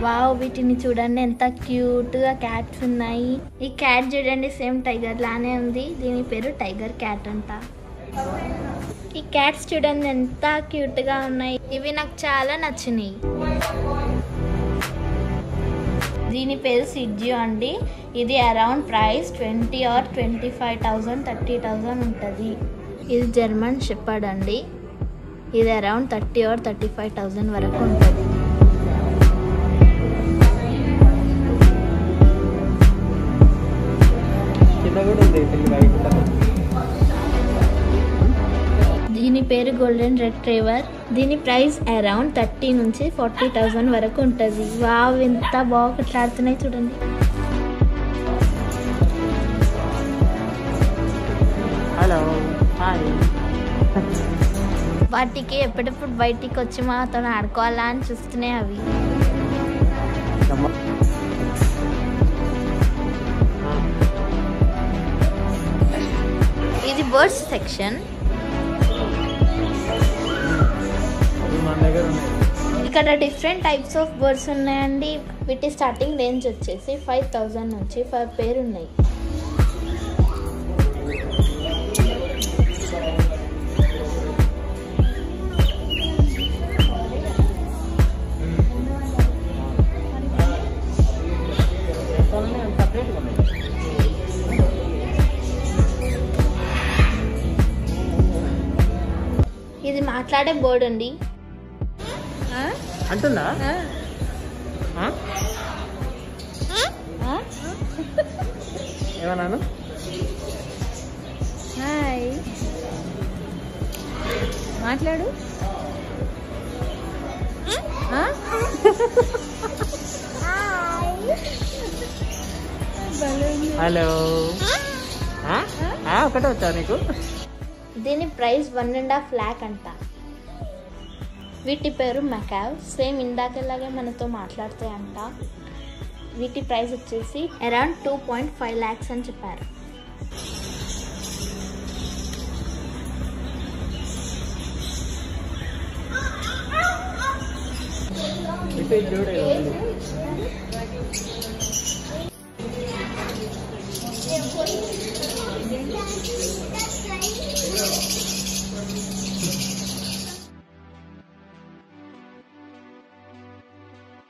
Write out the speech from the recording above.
Wow వీటిని చూడండి ఎంత క్యూట్ గా క్యాట్స్ ఉన్నాయి ఈ క్యాట్ చూడండి సేమ్ టైగర్ లానే ఉంది దీని పేరు టైగర్ క్యాట్ అంట ఈ క్యాట్స్ చూడండి ఎంత క్యూట్ గా ఉన్నాయి ఇవి నాకు చాలా నచ్చినాయి దీని పేరు సిడ్జియో అండి ఇది around price twenty or twenty five thousand thirty thousand ఉంటుంది ఇది జర్మన్ షెపర్డ్ అండి ఇది around thirty or thirty five thousand వరకు ఉంటుంది కింద కూడా ఉంది పిల్లి వైట్ కలర్ దీని పేరు గోల్డెన్ రెడ్ ట్రేవర్ దీని ప్రైస్ అరౌండ్ థర్టీ నుంచి ఫార్టీ థౌజండ్ వరకు ఉంటుంది వావ్ ఎంత బాగా కొట్లాడుతున్నాయి చూడండి హలో హాయ్ వాటికి ఎప్పుడెప్పుడు బయటికి వచ్చి మాతో ఆడుకోవాలా అని చూస్తున్నాయి అవి ఇది బర్డ్స్ సెక్షన్ మన దగ్గర ఉన్నాయి ఇక్కడ డిఫరెంట్ టైప్స్ ఆఫ్ బర్డ్స్ ఉన్నాయండి వీటి స్టార్టింగ్ రేంజ్ వచ్చేసి ఫైవ్ థౌజండ్ నుంచి ఫైవ్ పేరు ఉన్నాయి సపరేట్గా ఉన్నాయి ఇది మాట్లాడే బోర్డ్ అండి అంటుందా ఆ? ఏమన్నాను హాయ్ మాట్లాడు హలో ఆ? ఆ, ఒకటే వచ్చా నీకు దీని price one and half lakh అంట వీటి పేరు మకావ్ సేమ్ ఇందాకలాగే మనతో మాట్లాడతాయి అంట వీటి ప్రైస్ వచ్చేసి around two point five lakhs అని చెప్పారు ఇటు ఇది చూడు ఇలా ఉంది.